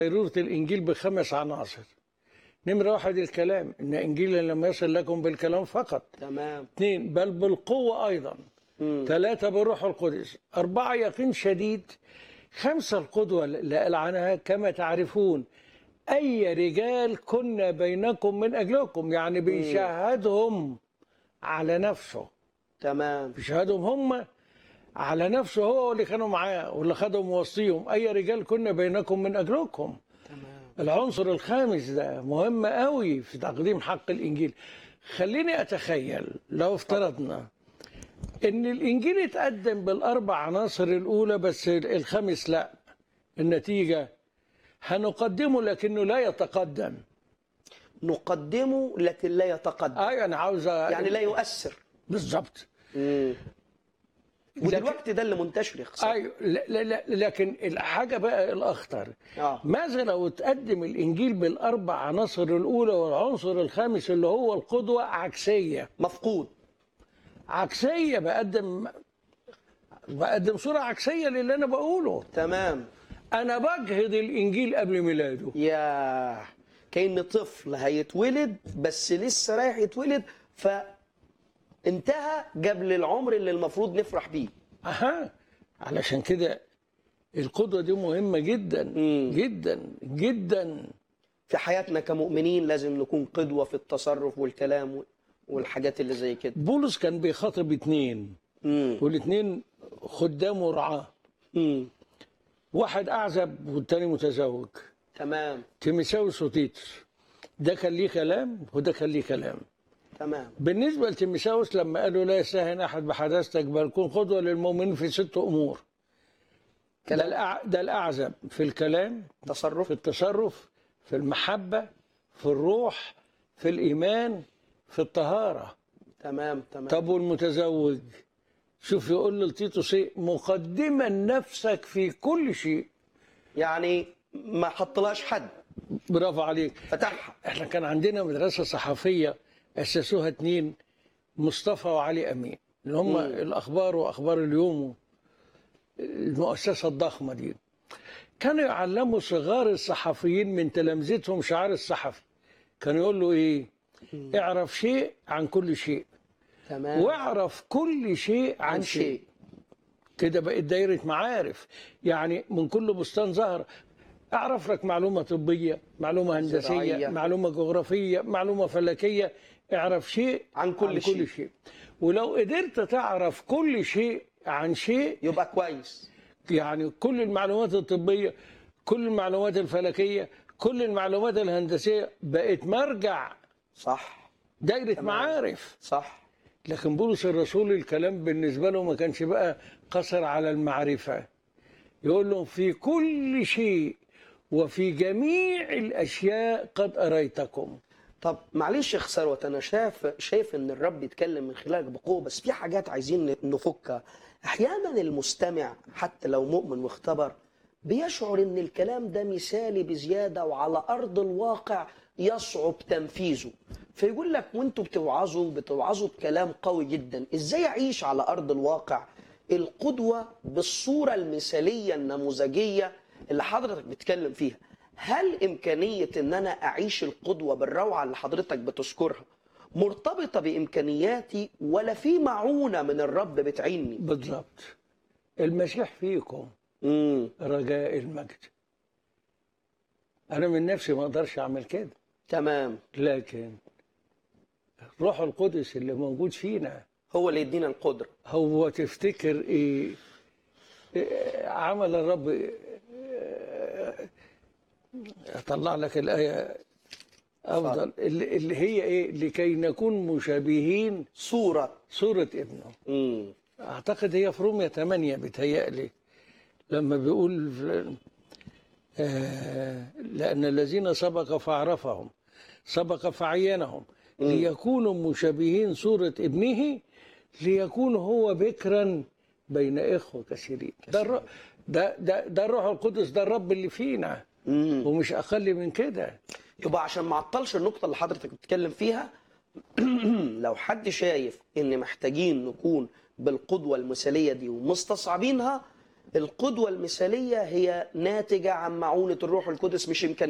ضرورة الإنجيل بخمس عناصر نمرة واحد الكلام إن إنجيل لم يصل لكم بالكلام فقط تمام اثنين بل بالقوة أيضا مم. ثلاثة بالروح القدس أربعة يقين شديد خمسة القدوة اللي قال عنها كما تعرفون أي رجال كنا بينكم من أجلكم يعني بيشهدهم على نفسه تمام بيشهدهم هم على نفسه هو اللي كانوا معاه واللي خدهم وصيهم أي رجال كنا بينكم من أجلكم تمام العنصر الخامس ده مهم قوي في تقديم حق الانجيل خليني اتخيل لو افترضنا ان الانجيل اتقدم بالاربع عناصر الاولى بس الخامس لا النتيجه هنقدمه لكنه لا يتقدم نقدمه لكن لا يتقدم ايوه انا عاوز أ- يعني لا يؤثر بالظبط مم. ودلوقتي ده اللي منتشر يا خسارة. ايوه لا لا لا لكن الحاجه بقى الاخطر اه ماذا لو تقدم الانجيل بالاربع عناصر الاولى والعنصر الخامس اللي هو القدوه عكسيه مفقود عكسيه بقدم بقدم صوره عكسيه للي انا بقوله تمام انا بجهد الانجيل قبل ميلاده يا كأن طفل هيتولد بس لسه رايح يتولد فانتهى قبل العمر اللي المفروض نفرح بيه اها علشان كده القدوه دي مهمه جدا مم. جدا جدا في حياتنا كمؤمنين لازم نكون قدوة في التصرف والكلام والحاجات اللي زي كده بولس كان بيخاطب اتنين مم. والاتنين خدام ورعاه مم. واحد اعزب والتاني متزوج تمام تيميساوس وتيتوس ده كان ليه كلام وده كان ليه كلام تمام بالنسبة لتيميساوس لما قالوا لا يستهن أحد بحداثتك بل كن قدوة للمؤمنين في ست أمور ده, كلام. الأع... ده الأعزب في الكلام في تصرف التصرف في المحبة في الروح في الإيمان في الطهارة تمام تمام طب والمتزوج شوف يقول لتيتوس إيه مقدما نفسك في كل شيء يعني ما حطلاش حد برافو عليك فتحها احنا كان عندنا مدرسة صحفية أسسوها اتنين مصطفى وعلي أمين اللي هم مم. الأخبار وأخبار اليوم المؤسسة الضخمة دي كانوا يعلموا صغار الصحفيين من تلامذتهم شعار الصحفي كانوا يقول له إيه اعرف شيء عن كل شيء تمام واعرف كل شيء عن, عن شيء شيء كده بقت دايرة معارف يعني من كل بستان زهر أعرف لك معلومة طبية معلومة هندسية زراعية. معلومة جغرافية معلومة فلكية اعرف شيء عن كل عن شيء. كل شيء ولو قدرت تعرف كل شيء عن شيء يبقى كويس يعني كل المعلومات الطبية كل المعلومات الفلكية كل المعلومات الهندسية بقت مرجع صح دايرة تمام. معارف صح لكن بولس الرسول الكلام بالنسبة له ما كانش بقى قصر على المعرفة يقول لهم في كل شيء وفي جميع الأشياء قد أريتكم طب معلش يا خسروت انا شايف شايف ان الرب يتكلم من خلالك بقوه بس في حاجات عايزين نفكها احيانا المستمع حتى لو مؤمن واختبر بيشعر ان الكلام ده مثالي بزياده وعلى ارض الواقع يصعب تنفيذه فيقول لك وانتوا بتوعظوا بتوعظوا بكلام قوي جدا ازاي اعيش على ارض الواقع القدوه بالصوره المثاليه النموذجيه اللي حضرتك بتتكلم فيها هل إمكانية إن أنا أعيش القدوة بالروعة اللي حضرتك بتذكرها مرتبطة بإمكانياتي ولا في معونة من الرب بتعيني؟ بالضبط المسيح فيكم امم رجاء المجد أنا من نفسي ما أقدرش أعمل كده تمام لكن روح القدس اللي موجود فينا هو اللي يدينا القدرة هو تفتكر ايه إيه عمل الرب إيه اطلع لك الايه افضل اللي اللي هي ايه لكي نكون مشابهين صورة صوره ابنه امم اعتقد هي في رومية 8 بتهيألي لما بيقول آه لأن الذين سبق فعرفهم سبق فعينهم ليكونوا مشابهين صورة ابنه ليكون هو بكرا بين إخوة كثيرين ده الر- ده ده ده الروح القدس ده الرب اللي فينا امم ومش أقل من كده يبقى عشان ما عطلش النقطة اللي حضرتك بتتكلم فيها لو حد شايف إن محتاجين نكون بالقدوة المثالية دي ومستصعبينها القدوة المثالية هي ناتجة عن معونة الروح القدس مش إمكانيات